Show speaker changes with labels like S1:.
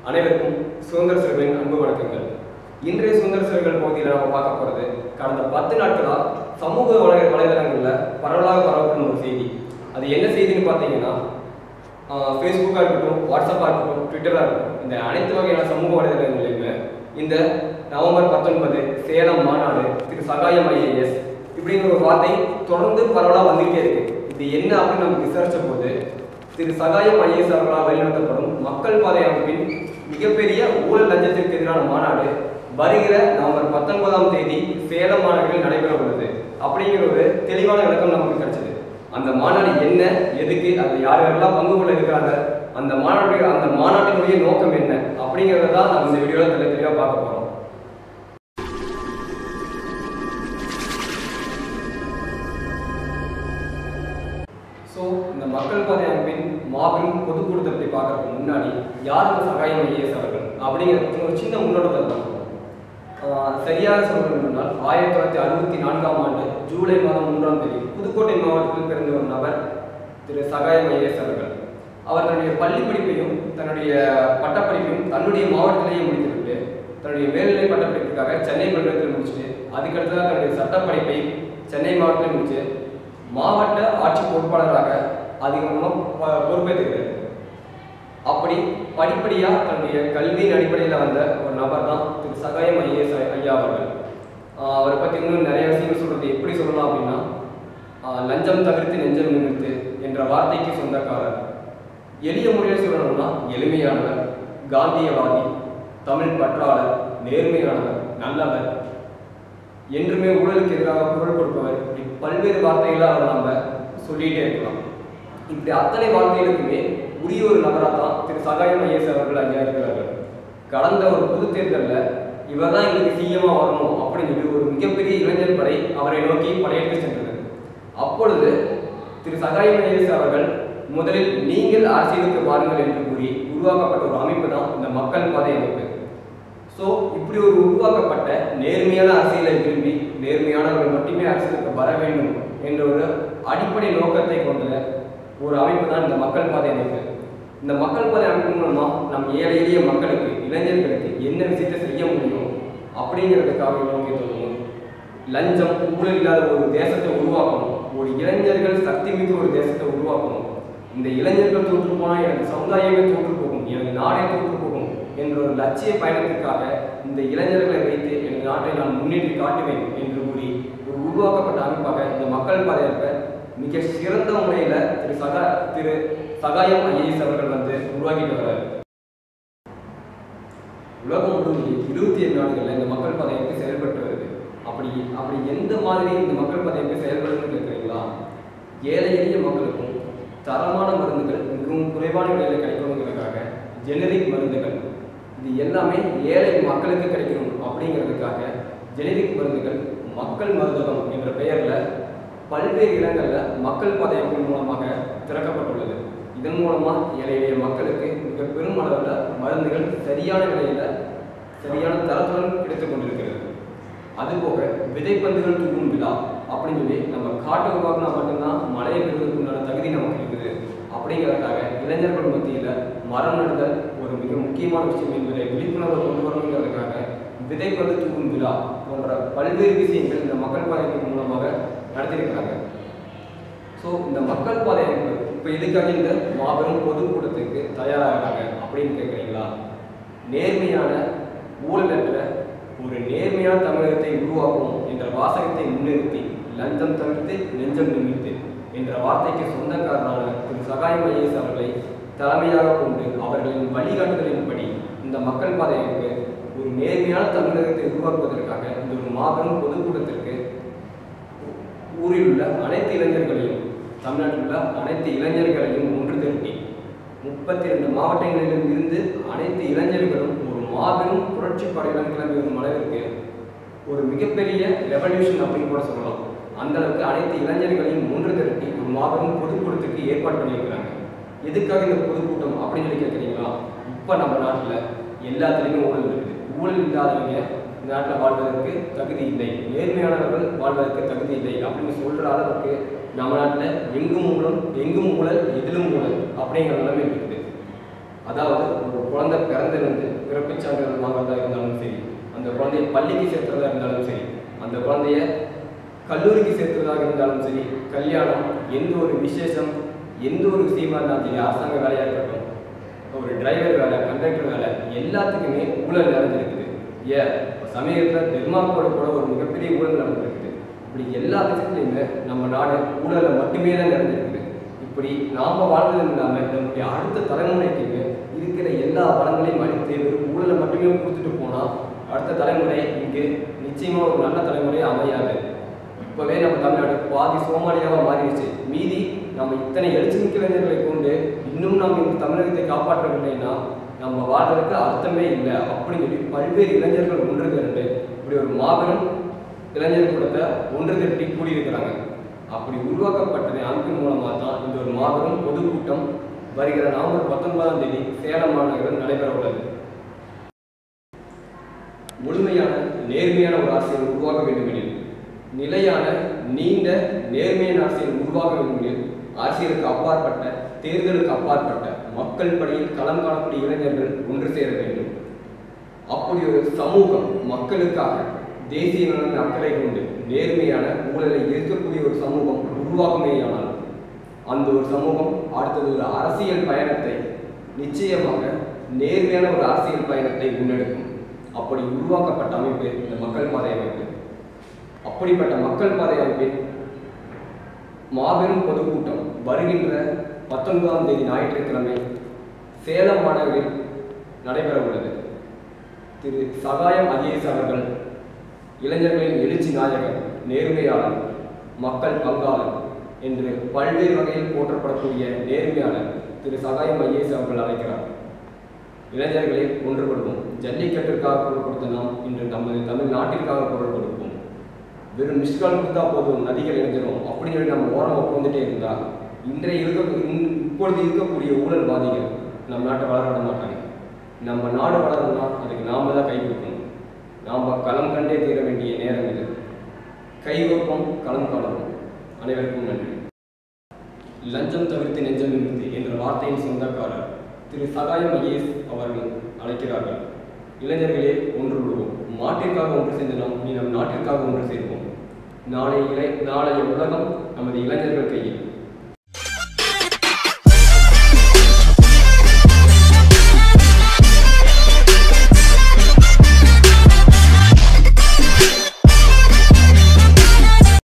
S1: அனைவருக்கும் சுதந்திர சிறுவனின் அன்பு வணக்கங்கள் இன்றைய சுதந்திர சிறுவர்கள் பகுதியில் நம்ம பார்க்க போகிறது கடந்த பத்து நாட்களாக சமூக வலை வலைதளங்களில் பரவலாக பரவப்படும் ஒரு செய்தி அது என்ன செய்தின்னு பார்த்தீங்கன்னா ஃபேஸ்புக்காக இருக்கட்டும் வாட்ஸ்அப்பாக இருக்கட்டும் ட்விட்டராக இருக்கட்டும் இந்த அனைத்து வகையான சமூக வலைதளங்களிலுமே இந்த நவம்பர் பத்தொன்பது சேலம் மாநாடு திரு சகாயம் ஐஏஎஸ் இப்படிங்கிற ஒரு வார்த்தை தொடர்ந்து பரவலாக வந்துகிட்டே இருக்கு இது என்ன அப்படின்னு நம்ம விசாரிச்ச போது திரு சகாயம் ஐஏஎஸ் அவர்களால் வழிநடத்தப்படும் மக்கள் பாதை அமைப்பின் மிகப்பெரிய ஊழல் லஞ்சத்திற்கு எதிரான மாநாடு வருகிற நவம்பர் பத்தொன்பதாம் தேதி சேலம் மாநகரில் நடைபெற உள்ளது அப்படிங்கிற ஒரு தெளிவான விளக்கம் நமக்கு கிடைச்சது அந்த மாநாடு என்ன எதுக்கு அதில் யார் யாரெல்லாம் பங்கு கொள்ள இருக்கிறாங்க அந்த மாநாடு அந்த மாநாட்டினுடைய நோக்கம் என்ன அப்படிங்கிறத தான் நம்ம இந்த வீடியோவில் தெளி தெளிவாக பார்க்க போகிறோம் ஸோ இந்த மக்கள் பாதை அமைப்பின் மாபெரும் பொதுக்கூட்டத்தை பற்றி பார்க்கறதுக்கு முன்னாடி யார் இந்த சகாயம் ஐஏஎஸ் அவர்கள் அப்படிங்கிறத பற்றி ஒரு சின்ன முன்னோட்டத்தை பார்ப்போம் ஆஹ் சரியாக சொல்லணும்னால் ஆயிரத்தி தொள்ளாயிரத்தி அறுபத்தி நான்காம் ஆண்டு ஜூலை மாதம் மூன்றாம் தேதி புதுக்கோட்டை மாவட்டத்தில் பிறந்த ஒரு நபர் திரு சகாயம் ஐஏஎஸ் அவர்கள் அவர் தன்னுடைய பள்ளி படிப்பையும் தன்னுடைய பட்டப்படிப்பையும் தன்னுடைய மாவட்டத்திலேயே முடித்துவிட்டு தன்னுடைய மேல்நிலை பட்டப்படிப்புக்காக சென்னை பல்கலைக்கழகத்தில் முடிச்சுட்டு அதுக்கடுத்ததாக தன்னுடைய சட்டப்படிப்பை சென்னை மாவட்டத்தில் முடிச்சு மாவட்ட ஆட்சி பொறுப்பாளராக அதிகமாக பொறுப்பேற்றுக்கிறார் அப்படி படிப்படியாக தன்னுடைய கல்வியின் அடிப்படையில் வந்த ஒரு நபர் தான் திரு சகாயம் ஐஏஎஸ் ஐயா அவர்கள் ஆஹ் அவரை பற்றி இன்னும் நிறைய விஷயங்கள் சொல்றது எப்படி சொல்லலாம் அப்படின்னா ஆஹ் லஞ்சம் தவிர்த்து நெஞ்சம் நிமிர்த்து என்ற வார்த்தைக்கு சொந்தக்காரர் எளிய முறையில் சொல்லணும்னா எளிமையானவர் காந்தியவாதி தமிழ் பற்றாளர் நேர்மையானவர் நல்லவர் என்றுமே ஊழலுக்கு எதிராக குரல் கொடுப்பவர் இப்படி பல்வேறு வார்த்தைகளை அவர் நம்ம சொல்லிட்டே இருக்கலாம் இப்படி அத்தனை வார்த்தைகளுக்குமே உரிய ஒரு நபராக தான் திரு சகாயம் ஐஎஸ் அவர்கள் ஐயா இருக்கிறார்கள் கடந்த ஒரு பொது தேர்தலில் இவர் தான் எங்களுக்கு சிஎம்மா வரணும் அப்படின்னு சொல்லி ஒரு மிகப்பெரிய இளைஞர் படை அவரை நோக்கி படையெடுத்து சென்றது அப்பொழுது திரு சகாயம் ஐஎஸ் அவர்கள் முதலில் நீங்கள் அரசியலுக்கு வாருங்கள் என்று கூறி உருவாக்கப்பட்ட ஒரு அமைப்பு தான் இந்த மக்கள் பாதை அமைப்பு ஸோ இப்படி ஒரு உருவாக்கப்பட்ட நேர்மையான அரசியலை விரும்பி நேர்மையானவர்கள் மட்டுமே அரசியலுக்கு வர வேண்டும் என்ற ஒரு அடிப்படை நோக்கத்தை கொண்ட ஒரு அமைப்பு தான் இந்த மக்கள் பாதை அமைப்பு இந்த மக்கள் பாதை அமைப்பு மூலமா நம் ஏழை எளிய மக்களுக்கு இளைஞர்களுக்கு என்ன விஷயத்தை செய்ய முடியும் அப்படிங்கிறதுக்காக நோக்கி தொடங்கும் லஞ்சம் ஊழல் இல்லாத ஒரு தேசத்தை உருவாக்கணும் ஒரு இளைஞர்கள் சக்தி மிக்க ஒரு தேசத்தை உருவாக்கணும் இந்த இளைஞர்கள் தோற்று போனால் எனக்கு சமுதாயமே தோற்று போகும் எனக்கு நாடே தோற்று போகும் என்ற ஒரு லட்சிய பயணத்திற்காக இந்த இளைஞர்களை வைத்து எனது நாட்டை நான் முன்னேற்றி காட்டுவேன் என்று கூறி ஒரு உருவாக்கப்பட்ட அமைப்பாக இந்த மக்கள் பாதையப்ப மிக சிறந்த முறையில் திரு சகா திரு சகாயம் ஐஏஎஸ் அவர்கள் வந்து உருவாக்கிட்டு வர்றாரு உலகம் முழுவதும் இருபத்தி ஏழு நாடுகளில் இந்த மக்கள் பாதையமைப்பு செயல்பட்டு வருது அப்படி அப்படி எந்த மாதிரி இந்த மக்கள் பாதையமைப்பு செயல்படுதுன்னு கேட்குறீங்களா ஏழை எளிய மக்களுக்கும் தரமான மருந்துகள் மிகவும் குறைவான விலையில் கிடைக்கணுங்கிறதுக்காக ஜெனரிக் மருந்துகள் இது எல்லாமே ஏழை மக்களுக்கு கிடைக்கணும் அப்படிங்கிறதுக்காக ஜெனரிக் மருந்துகள் மக்கள் மருந்தகம் என்ற பெயரில் பல்வேறு இடங்களில் மக்கள் பாதையமைப்பின் மூலமாக திறக்கப்பட்டுள்ளது இதன் மூலமாக ஏழை எளிய மக்களுக்கு மிக பெரும் அளவில் மருந்துகள் சரியான விலையில் சரியான தரத்துடன் கிடைத்துக் கொண்டிருக்கிறது அதுபோக விதைப்பந்துகள் தூக்கும் விழா அப்படின்னு சொல்லி நம்ம காட்டு உருவாக்கினா மட்டும்தான் மழையை பெறுவதற்கு உண்டான தகுதி நமக்கு இருக்குது அப்படிங்கிறதுக்காக இளைஞர்கள் மத்தியில் மரம் நடுதல் ஒரு மிக முக்கியமான விஷயம் என்பதை விழிப்புணர்வை கொண்டு வரணுங்கிறதுக்காக விதைப்பந்து தூக்கும் விழா போன்ற பல்வேறு விஷயங்கள் இந்த மக்கள் பாதையின் மூலமாக நடத்தியிருக்கிறாங்க ஸோ இந்த மக்கள் பாதை அமைப்பு இப்போ எதுக்காக இந்த மாபெரும் பொதுக்கூட்டத்துக்கு தயாராகிறாங்க அப்படின்னு கேட்குறீங்களா நேர்மையான ஊழலற்ற ஒரு நேர்மையான தமிழகத்தை உருவாக்கும் என்ற வாசகத்தை முன்னிறுத்தி லஞ்சம் தவிர்த்து நெஞ்சம் நிமிர்த்து என்ற வார்த்தைக்கு சொந்தக்காரரான திரு சகாயம் ஐஏஎஸ் அவர்களை தலைமையாக கொண்டு அவர்களின் வழிகாட்டுதலின்படி இந்த மக்கள் பாதை அமைப்பு ஒரு நேர்மையான தமிழகத்தை உருவாக்குவதற்காக இந்த ஒரு மாபெரும் பொதுக்கூட்டத்திற்கு ஊரில் உள்ள அனைத்து இளைஞர்களையும் தமிழ்நாட்டில் உள்ள அனைத்து இளைஞர்களையும் ஒன்று திரட்டி முப்பத்தி ரெண்டு மாவட்டங்களிலும் இருந்து அனைத்து இளைஞர்களும் ஒரு மாபெரும் புரட்சி படையுடன் கிளம்பி வரும் அளவிற்கு ஒரு மிகப்பெரிய ரெவல்யூஷன் அப்படின்னு கூட சொல்லலாம் அந்த அளவுக்கு அனைத்து இளைஞர்களையும் ஒன்று திரட்டி ஒரு மாபெரும் பொதுக்கூட்டத்துக்கு ஏற்பாடு பண்ணியிருக்கிறாங்க எதுக்காக இந்த பொதுக்கூட்டம் அப்படின்னு சொல்லி கேட்குறீங்களா இப்போ நம்ம நாட்டில் எல்லாத்துலேயுமே ஊழல் இருக்குது ஊழல் இல்லாதவங்க இந்த நாட்டில் வாழ்வதற்கு தகுதி இல்லை நேர்மையானவர்கள் வாழ்வதற்கு தகுதி இல்லை அப்படின்னு சொல்கிற அளவுக்கு நம்ம நாட்டில் எங்கும் ஊழல் எங்கும் ஊழல் எதிலும் ஊழல் அப்படிங்கிற நிலைமை இருக்குது அதாவது ஒரு குழந்தை பிறந்த பிறந்திருந்து பிறப்புச் சான்றிதழ் வாங்குறதா இருந்தாலும் சரி அந்த குழந்தைய பள்ளிக்கு சேர்த்துறதா இருந்தாலும் சரி அந்த குழந்தைய கல்லூரிக்கு சேர்த்துறதாக இருந்தாலும் சரி கல்யாணம் எந்த ஒரு விசேஷம் எந்த ஒரு விஷயமா இருந்தாலும் சரி அரசாங்க வேலையாக இருக்கட்டும் ஒரு டிரைவர் வேலை கண்டக்டர் வேலை எல்லாத்துக்குமே ஊழல் நடந்திருக்குது ஏன் இப்போ சமீபத்தில் டென்மார்க்கோட கூட ஒரு மிகப்பெரிய ஊழல் நடந்திருக்குது இப்படி எல்லா விஷயத்துலையுமே நம்ம நாடு ஊழலில் மட்டுமே தான் நடந்திருக்குது இப்படி நாம் வாழ்ந்ததும் இல்லாமல் நம்முடைய அடுத்த தலைமுறைக்கு இருக்கிற எல்லா வளங்களையும் அளித்து வெறும் ஊழலை மட்டுமே கொடுத்துட்டு போனால் அடுத்த தலைமுறை இங்கு நிச்சயமாக ஒரு நல்ல தலைமுறையாக அமையாது இப்போவே நம்ம தமிழ்நாடு பாதி சோமாலியாவாக மாறிடுச்சு மீதி நம்ம இத்தனை எழுச்சி மிக்க இளைஞர்களை கொண்டு இன்னும் நம்ம இந்த தமிழகத்தை காப்பாற்றவில்லைன்னா நம்ம வாழ்றதுக்கு அர்த்தமே இல்லை அப்படின்னு சொல்லி பல்வேறு இளைஞர்கள் ஒன்று திரண்டு இப்படி ஒரு மாபெரும் இளைஞர் கூட்டத்தை ஒன்று திரட்டி கூடியிருக்கிறாங்க அப்படி உருவாக்கப்பட்டதை அமைப்பின் மூலமாக தான் இந்த ஒரு மாபெரும் பொதுக்கூட்டம் வருகிற நவம்பர் பத்தொன்பதாம் தேதி சேலம் மாநகரில் நடைபெற உள்ளது முழுமையான நேர்மையான ஒரு அரசியல் உருவாக வேண்டுமெனில் நிலையான நீண்ட நேர்மையான அரசியல் உருவாக வேண்டுமெனில் அரசியலுக்கு அப்பாற்பட்ட தேர்தலுக்கு அப்பாற்பட்ட மக்கள் பணியில் களம் காணக்கூடிய இளைஞர்கள் ஒன்று சேர வேண்டும் அப்படி ஒரு சமூகம் மக்களுக்காக தேசிய நலன் அக்கறை கொண்டு நேர்மையான ஊழலை எதிர்க்கக்கூடிய ஒரு சமூகம் உருவாகுமேயானால் அந்த ஒரு சமூகம் அடுத்தது ஒரு அரசியல் பயணத்தை நிச்சயமாக நேர்மையான ஒரு அரசியல் பயணத்தை முன்னெடுக்கும் அப்படி உருவாக்கப்பட்ட அமைப்பு இந்த மக்கள் பாதை அமைப்பு அப்படிப்பட்ட மக்கள் பாதை அமைப்பின் மாபெரும் பொதுக்கூட்டம் வருகின்ற பத்தொன்பதாம் தேதி ஞாயிற்றுக்கிழமை சேலம் மாநகரில் நடைபெற உள்ளது திரு சகாயம் ஐஏஎஸ் அவர்கள் இளைஞர்களின் எழுச்சி நாயகர் நேர்மையாளர் மக்கள் பங்காளர் என்று பல்வேறு வகையில் போற்றப்படக்கூடிய நேர்மையாளர் திரு சகாயம் ஐஏஎஸ் அவர்கள் அழைக்கிறார் இளைஞர்களை ஒன்றுபடுவோம் ஜல்லிக்கட்டிற்காக குரல் கொடுத்த நாம் இன்று நமது தமிழ்நாட்டிற்காக குரல் கொடுப்போம் வெறும் மிஸ்கால் கொடுத்தா போதும் நதிகள் இணைஞ்சிரும் அப்படின்னு சொல்லி நம்ம ஓரம் உட்காந்துட்டே இருந்தா இன்றைய இருக்க இன்- இப்பொழுது இருக்கக்கூடிய ஊழல்வாதிகள் நம் நாட்டை வளர விட மாட்டாங்க நம்ம நாடு வளரணும்னா அதுக்கு நாம தான் கை கொடுக்கணும் நாம் களம் கண்டே தீர வேண்டிய நேரம் இது கைகோப்பம் களம் காணுவோம் அனைவருக்கும் நன்றி லஞ்சம் தவிர்த்து நெஞ்சம் நிமிர்ந்து என்ற வார்த்தையின் சொந்தக்காரர் திரு சகாயம் ஐஏஎஸ் அவர்கள் அழைக்கிறார்கள் இளைஞர்களே ஒன்று விடுவோம் மாட்டிற்காக ஒன்று சேர்ந்து நாம் நீ நம் நாட்டிற்காக ஒன்று சேர்வோம் நாளை இளை நாளைய உலகம் நமது இளைஞர்கள் கையில்